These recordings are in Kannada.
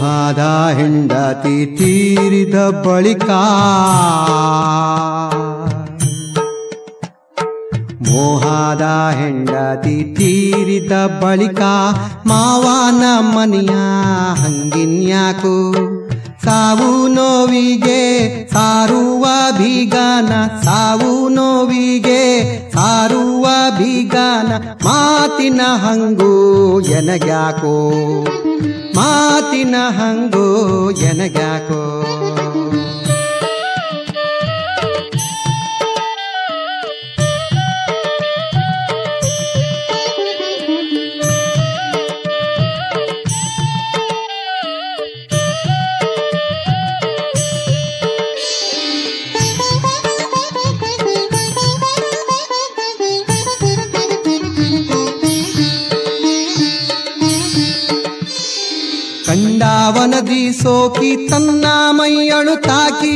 ಮೋಹದ ಹೆಂಡತಿ ತೀರಿದ ಬಳಿಕ ಮೋಹದ ಹೆಂಡತಿ ತೀರಿದ ಬಳಿಕ ಮಾವನ ಮನೆಯ ಹಂಗಿನ್ಯಾಕು ಸಾವು ನೋವಿಗೆ ಸಾರುವ ಬೀಗಾನ ಸಾವು ನೋವಿಗೆ ಸಾರುವ ಬೀಗಾನ ಮಾತಿನ ಹಂಗು ಎನಗ್ಯಾಕೋ ಮಾತಿನ ಹಂಗು ಎನಗ್ಯಾಕೋ ಕಂಡಾವನದಿ ಸೋಕಿ ತನ್ನ ಮೈಯಳು ತಾಕಿ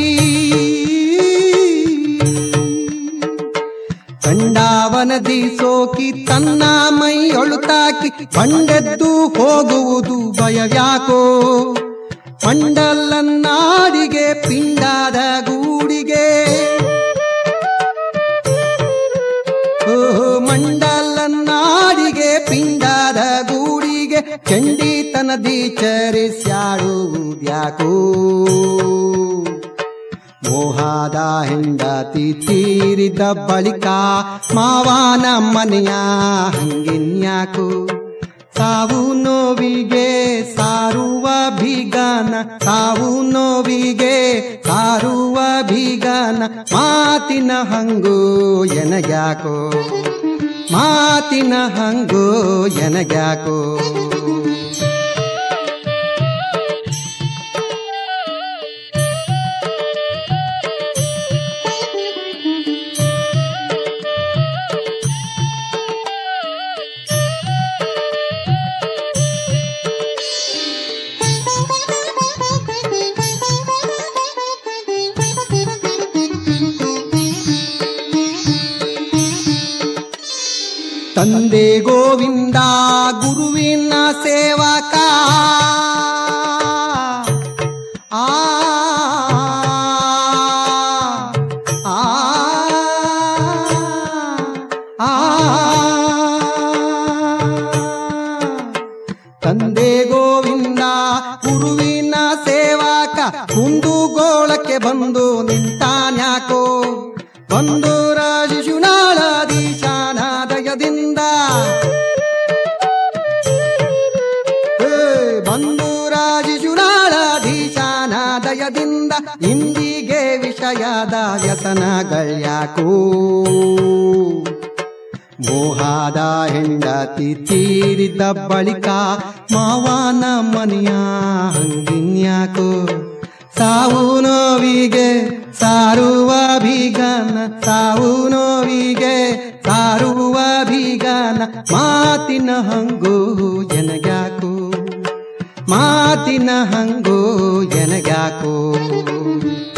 ಕಂಡಾವನದಿ ಸೋಕಿ ತನ್ನ ಮೈಯೊಳು ತಾಕಿ ಬಂಡೆದ್ದು ಹೋಗುವುದು ಭಯವ್ಯಾಕೋ ಮಂಡಲನ್ನಾಡಿಗೆ ಪಿಂಡಾದ ಗೂಡಿಗೆ ಓಹೋ ಮಂಡಲನ್ನಾಡಿಗೆ ಪಿಂಡಾದ ಗೂಡಿಗೆ ಚಂಡಿತನದಿ ಚರಿಸ್ಯಾಡುವುದ್ಯಾಕೋ ಮೋಹದ ಹೆಂಡತಿ ತೀರಿದ ಬಳಿಕ ಮಾವನ ಮನೆಯ ಹಂಗಿನ್ಯಾಕು ಸಾವು ನೋವಿಗೆ ಸಾರುವ ಬೀಗನ ಸಾವು ನೋವಿಗೆ ಸಾರುವ ಬೀಗನ ಮಾತಿನ ಹಂಗು ಎನಗ್ಯಾಕೋ ಮಾತಿನ ಹಂಗು ಎನಗ್ಯಾಕೋ ತಂದೆ ಗೋವಿಂದ ಗುರುವಿನ ಸೇವಕ ಆ ಆ, ಆ. ತಂದೆ ಗೋವಿಂದ ಗುರುವಿನ ಸೇವಕ ಕುಂದುಗೋಳಕ್ಕೆ ಬಂದು ನಿಂತಾನ್ಯಾಕೋ ಬಂದು ರಾಜಶುನಾಳಾಧೀಶಾನಾದಯದಿಂದ ಹೇ, ಬಂದು ರಾಜಶುನಾಳಾಧೀಶಾನಾದಯದಿಂದ ಇಂದಿಗೆ ವಿಷಯದ ವ್ಯಸನಗಳ್ಯಾಕೋ ಮೋಹದ ಹೆಂಡತಿ ತೀರಿದ ಬಳಿಕ ಮಾವನ ಮನೆಯ ಹಂಗಿನ್ಯಾಕೋ ಸಾವು ನೋವಿಗೆ ಸಾರುವ ಬೀಗನ ಸಾವು ನೋವಿಗೆ ಸಾರುವ ಬೀಗನ ಮಾತಿನ ಹಂಗು ಜನಗ್ಯಾಕೋ ಮಾತಿನ ಹಂಗು ಜನಗ್ಯಾಕೋ